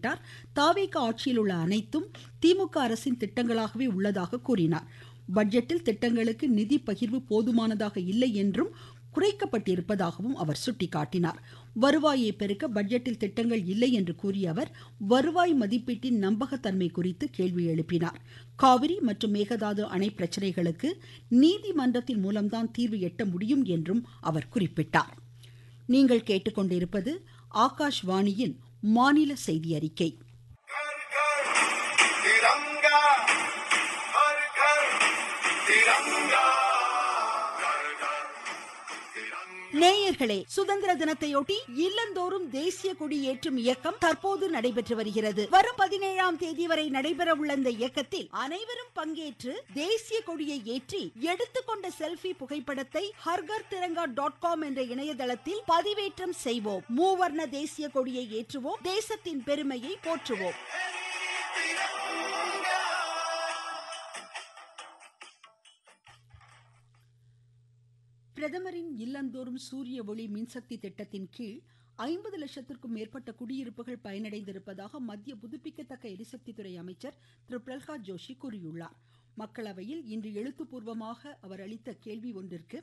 குறிப்பிட்டார் தாவேக ஆட்சியில் உள்ள அனைத்தும் திமுக அரசின் திட்டங்களாகவே உள்ளதாக கூறினார் பட்ஜெட்டில் திட்டங்களுக்கு நிதி பகிர்வு போதுமானதாக இல்லை என்றும் குறைக்கப்பட்டிருப்பதாகவும் அவர் சுட்டிக்காட்டினார் வருவாயை பெருக்க பட்ஜெட்டில் திட்டங்கள் இல்லை என்று கூறிய அவர் வருவாய் மதிப்பீட்டின் நம்பகத்தன்மை குறித்து கேள்வி எழுப்பினார் காவிரி மற்றும் மேகதாது அணை பிரச்சனைகளுக்கு நீதிமன்றத்தின் மூலம்தான் தீர்வு எட்ட முடியும் என்றும் அவர் குறிப்பிட்டார் நீங்கள் கேட்டுக்கொண்டிருப்பது ஆகாஷ்வாணியின் மாநில செய்தி அறிக்கை तिरंगा हर घर तिरंगा நேயர்களே சுதந்திர தினத்தையொட்டி இல்லந்தோறும் தேசிய கொடி ஏற்றும் இயக்கம் தற்போது நடைபெற்று வருகிறது வரும் பதினேழாம் தேதி வரை நடைபெற உள்ள இந்த இயக்கத்தில் அனைவரும் பங்கேற்று தேசிய கொடியை ஏற்றி எடுத்துக்கொண்ட செல்ஃபி புகைப்படத்தை ஹர்கர் திரங்கா டாட் காம் என்ற இணையதளத்தில் பதிவேற்றம் செய்வோம் மூவர்ண தேசிய கொடியை ஏற்றுவோம் தேசத்தின் பெருமையை போற்றுவோம் பிரதமரின் இல்லந்தோறும் சூரிய ஒளி மின்சக்தி திட்டத்தின் கீழ் ஐம்பது லட்சத்திற்கும் மேற்பட்ட குடியிருப்புகள் பயனடைந்திருப்பதாக மத்திய புதுப்பிக்கத்தக்க எரிசக்தித்துறை அமைச்சர் திரு பிரல்ஹாத் ஜோஷி கூறியுள்ளார் மக்களவையில் இன்று எழுத்துப்பூர்வமாக அவர் அளித்த கேள்வி ஒன்றிற்கு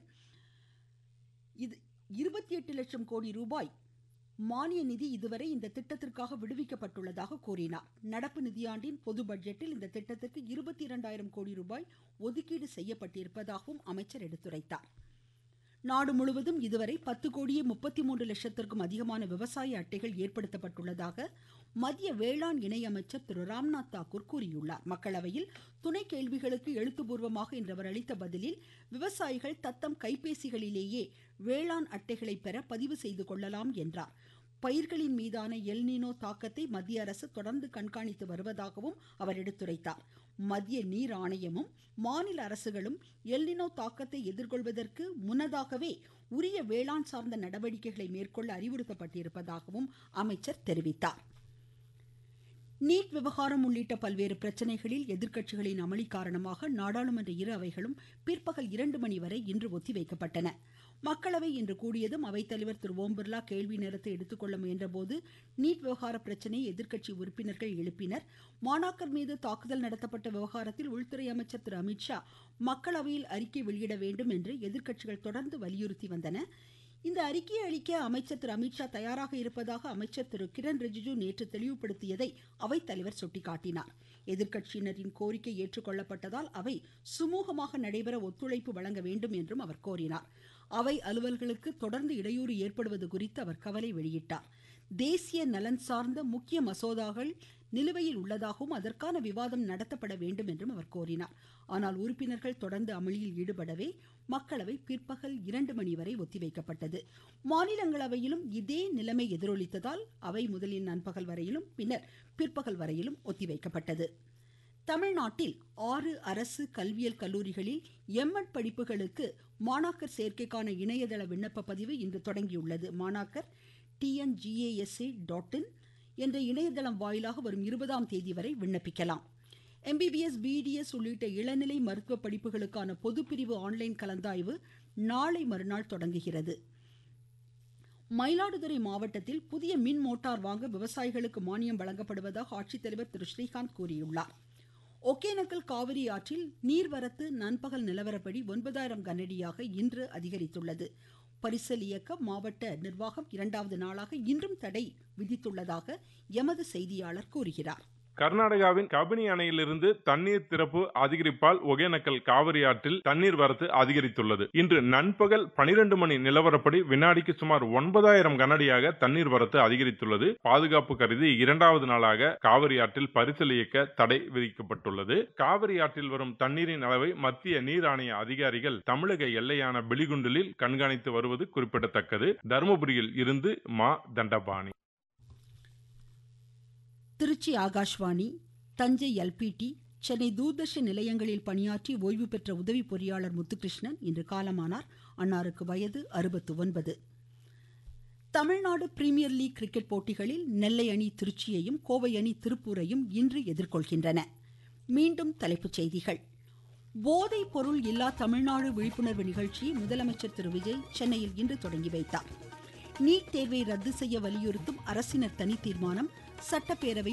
இது இருபத்தி எட்டு லட்சம் கோடி ரூபாய் மானிய நிதி இதுவரை இந்த திட்டத்திற்காக விடுவிக்கப்பட்டுள்ளதாக கூறினார் நடப்பு நிதியாண்டின் பொது பட்ஜெட்டில் இந்த திட்டத்திற்கு இருபத்தி இரண்டாயிரம் கோடி ரூபாய் ஒதுக்கீடு செய்யப்பட்டிருப்பதாகவும் அமைச்சர் எடுத்துரைத்தார் நாடு முழுவதும் இதுவரை பத்து கோடியே முப்பத்தி மூன்று லட்சத்திற்கும் அதிகமான விவசாய அட்டைகள் ஏற்படுத்தப்பட்டுள்ளதாக மத்திய வேளாண் இணையமைச்சர் திரு ராம்நாத் தாக்கூர் கூறியுள்ளார் மக்களவையில் துணை கேள்விகளுக்கு எழுத்துப்பூர்வமாக இன்று அவர் அளித்த பதிலில் விவசாயிகள் தத்தம் கைபேசிகளிலேயே வேளாண் அட்டைகளை பெற பதிவு செய்து கொள்ளலாம் என்றார் பயிர்களின் மீதான எல்னினோ தாக்கத்தை மத்திய அரசு தொடர்ந்து கண்காணித்து வருவதாகவும் அவர் எடுத்துரைத்தார் மத்திய நீர் ஆணையமும் மாநில அரசுகளும் எல்னினோ தாக்கத்தை எதிர்கொள்வதற்கு முன்னதாகவே உரிய வேளாண் சார்ந்த நடவடிக்கைகளை மேற்கொள்ள அறிவுறுத்தப்பட்டிருப்பதாகவும் அமைச்சர் தெரிவித்தார் நீட் விவகாரம் உள்ளிட்ட பல்வேறு பிரச்சனைகளில் எதிர்க்கட்சிகளின் அமளி காரணமாக நாடாளுமன்ற இரு அவைகளும் பிற்பகல் இரண்டு மணி வரை இன்று ஒத்திவைக்கப்பட்டன மக்களவை இன்று கூடியதும் அவைத்தலைவர் திரு ஓம் பிர்லா கேள்வி நேரத்தை எடுத்துக்கொள்ள முயன்றபோது நீட் விவகார பிரச்சனையை எதிர்க்கட்சி உறுப்பினர்கள் எழுப்பினர் மாணாக்கர் மீது தாக்குதல் நடத்தப்பட்ட விவகாரத்தில் உள்துறை அமைச்சர் திரு அமித்ஷா மக்களவையில் அறிக்கை வெளியிட வேண்டும் என்று எதிர்க்கட்சிகள் தொடர்ந்து வலியுறுத்தி வந்தன இந்த அறிக்கையை அளிக்க அமைச்சர் திரு அமித்ஷா தயாராக இருப்பதாக அமைச்சர் திரு கிரண் ரிஜிஜு நேற்று தெளிவுபடுத்தியதை அவைத்தலைவர் சுட்டிக்காட்டினார் எதிர்க்கட்சியினரின் கோரிக்கை ஏற்றுக்கொள்ளப்பட்டதால் அவை சுமூகமாக நடைபெற ஒத்துழைப்பு வழங்க வேண்டும் என்றும் அவர் கோரினார் அவை அலுவல்களுக்கு தொடர்ந்து இடையூறு ஏற்படுவது குறித்து அவர் கவலை வெளியிட்டார் தேசிய நலன் சார்ந்த முக்கிய மசோதாக்கள் நிலுவையில் உள்ளதாகவும் அதற்கான விவாதம் நடத்தப்பட வேண்டும் என்றும் அவர் கோரினார் ஆனால் உறுப்பினர்கள் தொடர்ந்து அமளியில் ஈடுபடவே மக்களவை பிற்பகல் இரண்டு மணி வரை ஒத்திவைக்கப்பட்டது மாநிலங்களவையிலும் இதே நிலைமை எதிரொலித்ததால் அவை முதலில் நண்பகல் வரையிலும் பின்னர் பிற்பகல் வரையிலும் ஒத்திவைக்கப்பட்டது தமிழ்நாட்டில் ஆறு அரசு கல்வியல் கல்லூரிகளில் எம்எட் படிப்புகளுக்கு மாணாக்கர் சேர்க்கைக்கான இணையதள விண்ணப்ப பதிவு இன்று தொடங்கியுள்ளது மாணாக்கர் டிஎன்ஜிஏஎஸ்ஏ டாட் இன் என்ற இணையதளம் வாயிலாக வரும் இருபதாம் தேதி வரை விண்ணப்பிக்கலாம் எம்பிபிஎஸ் பிடிஎஸ் உள்ளிட்ட இளநிலை மருத்துவ படிப்புகளுக்கான பொதுப்பிரிவு ஆன்லைன் கலந்தாய்வு நாளை மறுநாள் தொடங்குகிறது மயிலாடுதுறை மாவட்டத்தில் புதிய மின் மோட்டார் வாங்க விவசாயிகளுக்கு மானியம் வழங்கப்படுவதாக ஆட்சித்தலைவர் திரு ஸ்ரீகாந்த் கூறியுள்ளார் ஒகேனக்கல் காவிரி ஆற்றில் நீர்வரத்து நண்பகல் நிலவரப்படி ஒன்பதாயிரம் கனடியாக இன்று அதிகரித்துள்ளது பரிசல் இயக்க மாவட்ட நிர்வாகம் இரண்டாவது நாளாக இன்றும் தடை விதித்துள்ளதாக எமது செய்தியாளர் கூறுகிறார் கர்நாடகாவின் கபினி அணையிலிருந்து தண்ணீர் திறப்பு அதிகரிப்பால் ஒகேனக்கல் காவிரி ஆற்றில் தண்ணீர் வரத்து அதிகரித்துள்ளது இன்று நண்பகல் பனிரெண்டு மணி நிலவரப்படி வினாடிக்கு சுமார் ஒன்பதாயிரம் கனடியாக தண்ணீர் வரத்து அதிகரித்துள்ளது பாதுகாப்பு கருதி இரண்டாவது நாளாக காவிரி ஆற்றில் பரிசல் இயக்க தடை விதிக்கப்பட்டுள்ளது காவிரி ஆற்றில் வரும் தண்ணீரின் அளவை மத்திய நீர் ஆணைய அதிகாரிகள் தமிழக எல்லையான பிலிகுண்டலில் கண்காணித்து வருவது குறிப்பிடத்தக்கது தருமபுரியில் இருந்து மா தண்டபாணி திருச்சி ஆகாஷ்வாணி தஞ்சை எல்பிடி சென்னை தூர்தர்ஷன் நிலையங்களில் பணியாற்றி ஓய்வு பெற்ற உதவி பொறியாளர் முத்துகிருஷ்ணன் இன்று காலமானார் அன்னாருக்கு வயது அறுபத்து ஒன்பது தமிழ்நாடு பிரீமியர் லீக் கிரிக்கெட் போட்டிகளில் நெல்லை அணி திருச்சியையும் கோவை அணி திருப்பூரையும் இன்று எதிர்கொள்கின்றன மீண்டும் தலைப்புச் செய்திகள் போதைப் பொருள் இல்லா தமிழ்நாடு விழிப்புணர்வு நிகழ்ச்சியை முதலமைச்சர் திரு விஜய் சென்னையில் இன்று தொடங்கி வைத்தார் நீட் தேர்வை ரத்து செய்ய வலியுறுத்தும் அரசினர் தனி தீர்மானம் சட்டப்பேரவை